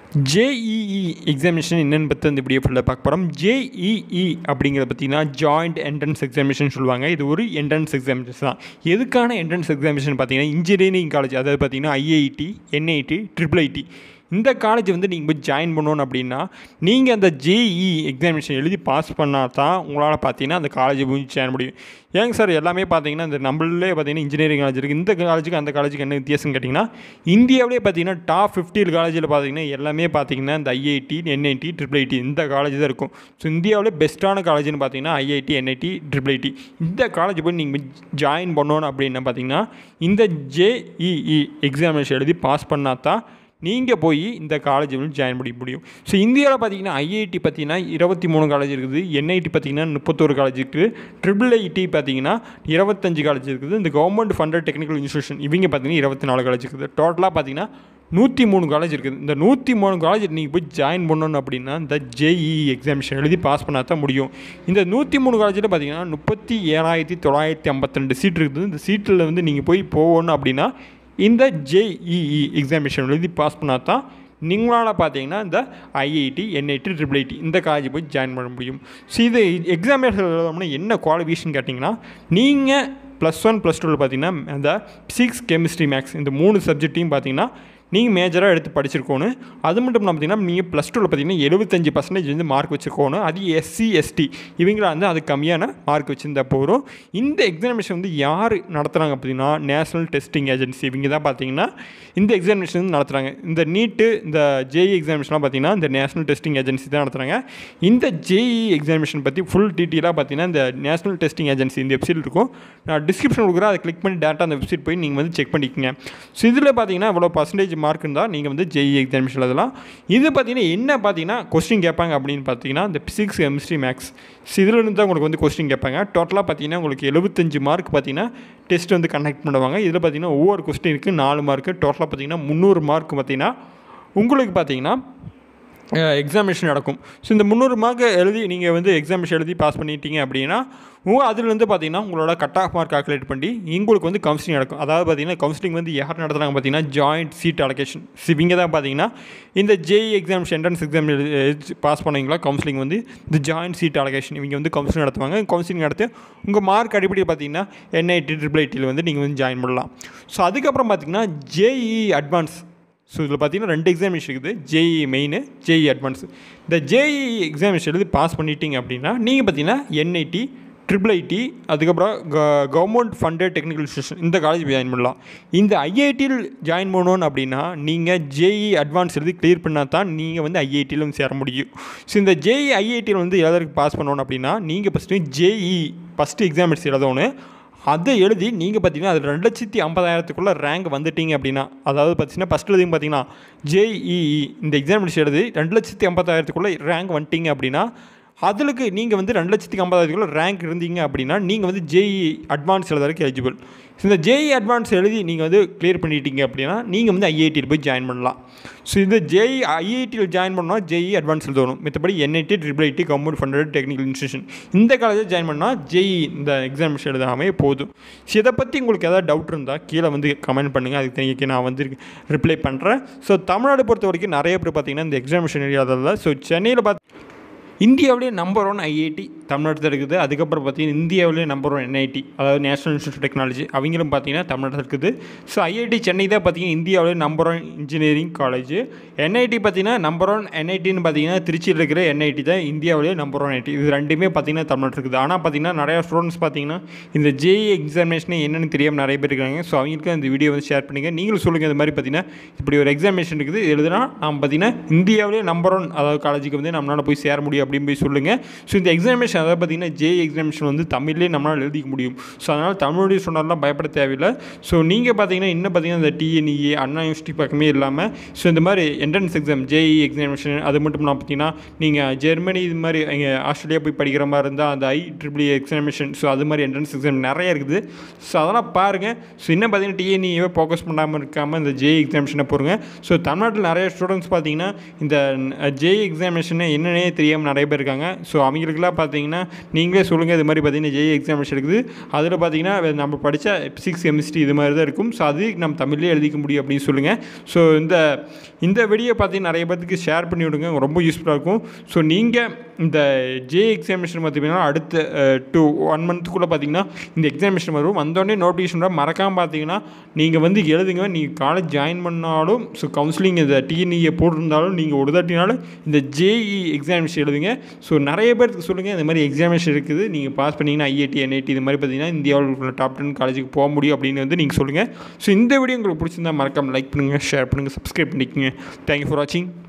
JEE examination என்னென்னு பற்றி அந்த வீடியோ ஃபுல்லாக பார்க்க போகிறோம் ஜேஇஇ அப்படிங்கிறத பார்த்தீங்கன்னா ஜாயிண்ட் என்ட்ரன்ஸ் எக்ஸாமினேஷன் சொல்லுவாங்க இது ஒரு என்ட்ரன்ஸ் எக்ஸாமினேஷன் தான் எதுக்கான என்ட்ரன்ஸ் எக்ஸாமினேஷன் பார்த்தீங்கன்னா இன்ஜினியரிங் காலேஜ் அதாவது பார்த்தீங்கன்னா ஐஐடி என்ஐடி ட்ரிபிள் ஐடி இந்த காலேஜ் வந்து நீங்கள் போய் ஜாயின் பண்ணணும் அப்படின்னா நீங்கள் அந்த ஜேஇ எக்ஸாமினேஷன் எழுதி பாஸ் பண்ணால் தான் உங்களால் பார்த்தீங்கன்னா அந்த காலேஜ் போய் ஜாயின் முடியும் ஏங்க சார் எல்லாமே பார்த்தீங்கன்னா இந்த நம்மளே பார்த்தீங்கன்னா இன்ஜினியரிங் காலேஜ் இருக்குது இந்த காலேஜுக்கு அந்த காலேஜுக்கு என்ன வித்தியாசம் கேட்டிங்கன்னா இந்தியாவிலே பார்த்தீங்கன்னா டாப் ஃபிஃப்டியில் காலேஜில் பார்த்தீங்கன்னா எல்லாமே பார்த்தீங்கன்னா இந்த ஐஐடி என்ஐடி ட்ரிபிள் ஐடி இந்த காலேஜ் தான் இருக்கும் ஸோ இந்தியாவிலே பெஸ்ட்டான காலேஜ்னு பார்த்தீங்கன்னா ஐஐடி என்ஐடி ட்ரிபிள் ஐடி இந்த காலேஜ் போய் நீங்கள் ஜாயின் பண்ணணும் அப்படின்னா பார்த்தீங்கன்னா இந்த ஜேஇஇ எக்ஸாமினேஷன் எழுதி பாஸ் பண்ணால் தான் நீங்கள் போய் இந்த காலேஜ் வந்து ஜாயின் பண்ணி முடியும் ஸோ இந்தியாவில் பார்த்தீங்கன்னா ஐஐடி பார்த்தீங்கன்னா இருபத்தி மூணு காலேஜ் இருக்குது என்ஐடி பார்த்தீங்கன்னா முப்பத்தோரு காலேஜ் இருக்குது ட்ரிபிள் ஐடி பார்த்தீங்கன்னா இருபத்தஞ்சு காலேஜ் இருக்குது இந்த கவர்மெண்ட் ஃபண்டட் டெக்னிக்கல் இன்ஸ்டியூஷன் இவங்க பார்த்தீங்கன்னா இருபத்தி நாலு காலேஜ் இருக்குது டோட்டலாக பார்த்தீங்கன்னா நூற்றி மூணு காலேஜ் இருக்குது இந்த நூற்றி மூணு காலேஜ் நீங்கள் போய் ஜாயின் பண்ணணும் அப்படின்னா இந்த ஜேஇ எக்ஸாமினேஷன் எழுதி பாஸ் பண்ணால் தான் முடியும் இந்த நூற்றி மூணு காலேஜில் பார்த்தீங்கன்னா முப்பத்தி ஏழாயிரத்தி தொள்ளாயிரத்தி ஐம்பத்திரெண்டு சீட் இருக்குது இந்த சீட்டில் வந்து நீங்கள் போய் போகணும் அப்படின்னா இந்த ஜேஇஇ எக்ஸாமினேஷன் எழுதி பாஸ் பண்ணால் தான் நீங்களால் பார்த்தீங்கன்னா இந்த ஐஐடி என்ஐடி ட்ரிபிள் ஐடி இந்த காலேஜ் போய் ஜாயின் பண்ண முடியும் ஸோ இது எக்ஸாமினேஷன் எழுதணும்னா என்ன குவாலிஃபிகேஷன் கேட்டிங்கன்னா நீங்கள் ப்ளஸ் ஒன் ப்ளஸ் டூவில் பார்த்தீங்கன்னா அந்த ஃபிசிக்ஸ் கெமிஸ்ட்ரி மேக்ஸ் இந்த மூணு சப்ஜெக்ட்டையும் பார்த்தீங்கன்னா நீங்கள் மேஜராக எடுத்து படிச்சிருக்கணும் அது மட்டும் இல்லாமல் பார்த்தீங்கன்னா நீங்கள் ப்ளஸ் டூவில் பார்த்தீங்கன்னா எழுபத்தஞ்சு பர்சன்டேஜ் வந்து மார்க் வச்சுருக்கணும் அது எஸ்சி எஸ்டி இவங்கள வந்து அது கம்மியான மார்க் வச்சுருந்தா போகிறோம் இந்த எக்ஸாமினேஷன் வந்து யார் நடத்துகிறாங்க அப்படின்னா நேஷனல் டெஸ்டிங் ஏஜென்சி இவங்க தான் பார்த்தீங்கன்னா இந்த எக்ஸாமினேஷன் வந்து நடத்துகிறாங்க இந்த நீட்டு இந்த ஜேஇ எக்ஸாமினேஷன்லாம் பார்த்தீங்கன்னா இந்த நேஷனல் டெஸ்டிங் ஏஜென்சி தான் நடத்துகிறாங்க இந்த ஜேஇ எக்ஸாமினேஷன் பற்றி ஃபுல் டீட்டெயிலாக பார்த்தீங்கன்னா இந்த நேஷனல் டெஸ்டிங் ஏஜென்சி இந்த வெப்சைட் இருக்கும் நான் டிஸ்கிரிப்ஷன் கொடுக்குறேன் அதை கிளிக் பண்ணி டேட்டா அந்த வெப்சைட் போய் நீங்கள் வந்து செக் பண்ணிக்கோங்க ஸோ இதில் பார்த்தீங்கன்னா இவ்வளோ பர்சன்டேஜ் மார்க் இருந்தால் நீங்கள் வந்து ஜேஇ எக்ஸாமினேஷன் எழுதலாம் இது பார்த்தீங்கன்னா என்ன பார்த்தீங்கன்னா கொஸ்டின் கேட்பாங்க அப்படின்னு பார்த்தீங்கன்னா இந்த ஃபிசிக்ஸ் கெமிஸ்ட்ரி மேக்ஸ் இதில் இருந்து தான் உங்களுக்கு வந்து கொஸ்டின் கேட்பாங்க டோட்டலாக பார்த்தீங்கன்னா உங்களுக்கு எழுபத்தஞ்சு மார்க் பார்த்தீங்கன்னா டெஸ்ட் வந்து கண்டக்ட் பண்ணுவாங்க இதில் பார்த்தீங்கன்னா ஒவ்வொரு கொஸ்டினுக்கு நாலு மார்க்கு டோட்டலாக பார்த்தீங்கன்னா முந்நூறு மார்க் பார்த்தீங்கன்னா உங்களுக்கு பார்த்தீங்கன்னா எக்ஸாமினேஷன் நடக்கும் ஸோ இந்த முந்நூறு மார்க் எழுதி நீங்கள் வந்து எக்ஸாமினேஷன் எழுதி பாஸ் பண்ணிட்டீங்க அப்படின்னா உங்கள் அதுலேருந்து பார்த்தீங்கன்னா உங்களோட கட் ஆஃப் மார்க் கால்குலேட் பண்ணி உங்களுக்கு வந்து கவுன்சிலிங் நடக்கும் அதாவது பார்த்தீங்கன்னா கவுன்சிலிங் வந்து யார் நடத்துகிறாங்க பார்த்தீங்கன்னா ஜாயிண்ட் சீட் அலோகேஷன் இவங்க தான் பார்த்தீங்கன்னா இந்த JEE exams entrance exam pass பண்ணீங்களா கவுன்சிலிங் வந்து இந்த ஜாயிண்ட் சீட் அலோகேஷன் இவங்க வந்து கவுன்சிலிங் நடத்துவாங்க கவுன்சிலிங் நடத்தி உங்கள் மார்க் அடிப்படையில் பார்த்தீங்கன்னா என்ஐடி ட்ரிபிள் ஐடியில் வந்து நீங்கள் வந்து ஜாயின் பண்ணலாம் ஸோ அதுக்கப்புறம் பார்த்தீங்கன்னா ஜேஇ அட்வான்ஸ் ஸோ இதில் பார்த்தீங்கன்னா ரெண்டு எக்ஸாமினேஷன் இருக்குது ஜேஇ மெயின் ஜேஇ அட்வான்ஸ் இந்த ஜேஇ எக்ஸாமினேஷன் எழுதி பாஸ் பண்ணிட்டீங்க அப்படின்னா நீங்கள் பார்த்தீங்கன்னா என்ஐடி ட்ரிபிள் ஐடி அதுக்கப்புறம் க கவர்மெண்ட் ஃபண்டட் டெக்னிக்கல் இன்ஸ்டியூஷன் இந்த காலேஜ் ஜாயின் பண்ணலாம் இந்த ஐஐடியில் ஜாயின் பண்ணணும் அப்படின்னா நீங்கள் ஜேஇ அட்வான்ஸ் எழுதி கிளியர் பண்ணால் தான் நீங்கள் வந்து ஐஐடியில் வந்து சேர முடியும் ஸோ இந்த ஜேஇ ஐஐடியில் வந்து எழுதுறதுக்கு பாஸ் பண்ணணும் அப்படின்னா நீங்கள் ஃபஸ்ட்டு ஜேஇ ஃபஸ்ட்டு எக்ஸாமினேஷன் எழுதணும் அதை எழுதி நீங்கள் பார்த்தீங்கன்னா அது ரெண்டு லட்சத்தி ஐம்பதாயிரத்துக்குள்ளே ரேங்க் வந்துட்டீங்க அப்படின்னா அதாவது பார்த்தீங்கன்னா ஃபஸ்ட் எழுதிங்க பார்த்தீங்கன்னா ஜேஇஇ இந்த எக்ஸாமினேஷன் எழுதி ரெண்டு லட்சத்தி ஐம்பதாயிரத்துக்குள்ளே ரேங்க் வந்துட்டீங்க அப்படின்னா அதுக்கு நீங்கள் வந்து ரெண்டு லட்சத்தி ஐம்பதாயிரத்துக்குள்ள ரேங்க் இருந்தீங்க அப்படின்னா நீங்கள் வந்து ஜேஇ அட்வான்ஸ் எழுதுறதுக்கு எலிஜிபிள் இந்த ஜேஇ அட்வான்ஸ் எழுதி நீங்கள் வந்து கிளியர் பண்ணிட்டீங்க அப்படின்னா நீங்கள் வந்து ஐஐடியில் போய் ஜாயின் பண்ணலாம் ஸோ இந்த ஜேஇ ஐஐடியில் ஜாயின் பண்ணால் ஜேஇ அட்வான்ஸ் எழுதணும் மற்றபடி NIT triple IT government funded technical institution இந்த காலேஜில் ஜாயின் பண்ணால் ஜேஇ இந்த எக்ஸாமினேஷன் எழுதாமே போதும் ஸோ இதை பற்றி உங்களுக்கு ஏதாவது டவுட் இருந்தால் கீழே வந்து கமெண்ட் பண்ணுங்கள் அதுக்கு தனிக்கு நான் வந்து ரிப்ளை பண்ணுறேன் ஸோ தமிழ்நாடு பொறுத்த வரைக்கும் நிறைய பேர் பார்த்தீங்கன்னா இந்த எக்ஸாமினேஷன் எழுதாதில்ல ஸோ சென்னையில் பார்த்து இந்தியாவிலே நம்பர் ஒன் ஐஐடி தமிழ்நாட்டில் இருக்குது அதுக்கப்புறம் பார்த்தீங்கன்னா இந்தியாவிலே நம்பர் ஒன் என்ஐடி அதாவது நேஷனல் இன்ஸ்டியூட் டெக்னாலஜி அவங்களும் பார்த்தீங்கன்னா தமிழ்நாட்டில் இருக்குது ஸோ ஐஐடி சென்னை தான் பார்த்தீங்கன்னா இந்தியாவிலே number one engineering college NIT பார்த்தீங்கன்னா நம்பர் ஒன் என்ஐடின்னு பார்த்தீங்கன்னா திருச்சியில் இருக்கிற என்ஐடி தான் இந்தியாவிலே நம்பர் ஒன் ஐடி இது ரெண்டுமே பார்த்தீங்கன்னா தமிழ்நாட்டில் இருக்குது ஆனால் பார்த்தீங்கன்னா நிறையா ஸ்டூடெண்ட்ஸ் பார்த்தீங்கன்னா இந்த ஜேஇ எக்ஸாமினேஷன் என்னென்னு தெரியாமல் நிறைய பேர் இருக்காங்க ஸோ அவங்களுக்கு இந்த வீடியோ வந்து ஷேர் பண்ணுங்கள் நீங்களும் சொல்லுங்கள் இந்த மாதிரி பார்த்தீங்கன்னா இப்படி ஒரு எக்ஸாமினேஷன் இருக்குது எழுதுனா நம்ம பார்த்தீங்கன்னா இந்தியாவிலே நம்பர் ஒன் அதாவது காலேஜுக்கு வந்து நம்மளால் போய் சேர முடியும் அப்படின்னு போய் சொல்லுங்கள் ஸோ இந்த எக்ஸாமினேஷன் அதாவது பார்த்தீங்கன்னா ஜே எக்ஸாமினேஷன் வந்து தமிழ்லேயே நம்மளால் எழுதிக்க முடியும் ஸோ அதனால் தமிழுடைய சொன்னாலாம் பயப்பட தேவையில்லை ஸோ நீங்கள் பார்த்தீங்கன்னா இன்னும் பார்த்தீங்கன்னா இந்த டிஎன்இஏ அண்ணா யூனிவர்சிட்டி பக்கமே இல்லாமல் ஸோ இந்த மாதிரி என்ட்ரன்ஸ் எக்ஸாம் ஜேஇ எக்ஸாமினேஷன் அது மட்டும் இல்லாமல் பார்த்தீங்கன்னா நீங்கள் ஜெர்மனி இது மாதிரி இங்கே ஆஸ்திரேலியா போய் படிக்கிற மாதிரி இருந்தால் அந்த ஐ ட்ரிபிள் எக்ஸாமினேஷன் ஸோ அது மாதிரி என்ட்ரன்ஸ் எக்ஸாம் நிறைய இருக்குது ஸோ அதெல்லாம் பாருங்கள் ஸோ இன்னும் பார்த்தீங்கன்னா டிஎன்இஏவே ஃபோக்கஸ் பண்ணாமல் இருக்காமல் இந்த ஜேஇ எக்ஸாமினேஷனை போடுங்க ஸோ தமிழ்நாட்டில் நிறைய ஸ்டூடெண்ட்ஸ் பார்த்தீங்கன்னா இந்த ஜேஇ எக்ஸாமினேஷனை என்னன்னே தெரியாமல் நிறைய நிறைய பேர் இருக்காங்க ஸோ அவங்களுக்குலாம் பார்த்தீங்கன்னா நீங்களே சொல்லுங்கள் இது மாதிரி பார்த்தீங்கன்னா ஜேஇ எக்ஸாமினேஷன் இருக்குது அதில் பார்த்தீங்கன்னா நம்ம படித்த ஃபிசிக்ஸ் கெமிஸ்ட்ரி இது மாதிரி தான் இருக்கும் ஸோ அது நம்ம தமிழ்லேயே எழுதிக்க முடியும் அப்படின்னு சொல்லுங்கள் ஸோ இந்த இந்த வீடியோ பார்த்தீங்கன்னா நிறைய பேருக்கு ஷேர் பண்ணி விடுங்க ரொம்ப யூஸ்ஃபுல்லாக இருக்கும் ஸோ நீங்கள் இந்த ஜே எக்ஸாமினேஷன் பார்த்தீங்கன்னா அடுத்த டூ ஒன் மந்த்துக்குள்ளே பார்த்தீங்கன்னா இந்த எக்ஸாமினேஷன் வரும் வந்தோடனே நோட்டிஃபிகேஷன் வரும் மறக்காமல் பார்த்தீங்கன்னா நீங்கள் வந்து எழுதுங்க நீங்கள் காலேஜ் ஜாயின் பண்ணாலும் ஸோ கவுன்சிலிங் இந்த டிஎன்இஏ போட்டிருந்தாலும் நீங்கள் ஒரு தாட்டினாலும் இந்த ஜேஇ எக்ஸாமினேஷன் எழுதுங்க ஸோ நிறைய பேருக்கு சொல்லுங்கள் இந்த மாதிரி எக்ஸாமினேஷன் இருக்குது நீங்கள் பாஸ் பண்ணிங்கன்னா ஐஐடி என்ஐடி இது மாதிரி பார்த்தீங்கன்னா இந்தியாவில் உள்ள டாப் டென் காலேஜுக்கு போக முடியும் அப்படின்னு வந்து நீங்கள் சொல்லுங்கள் ஸோ இந்த வீடியோ உங்களுக்கு பிடிச்சிருந்தா மறக்காமல் லைக் பண்ணுங்கள் ஷேர் பண்ணுங்கள் சப்ஸ்கிரைப் பண்ணிக்கோங்க தேங்க்யூ ஃபார் வாட்சிங்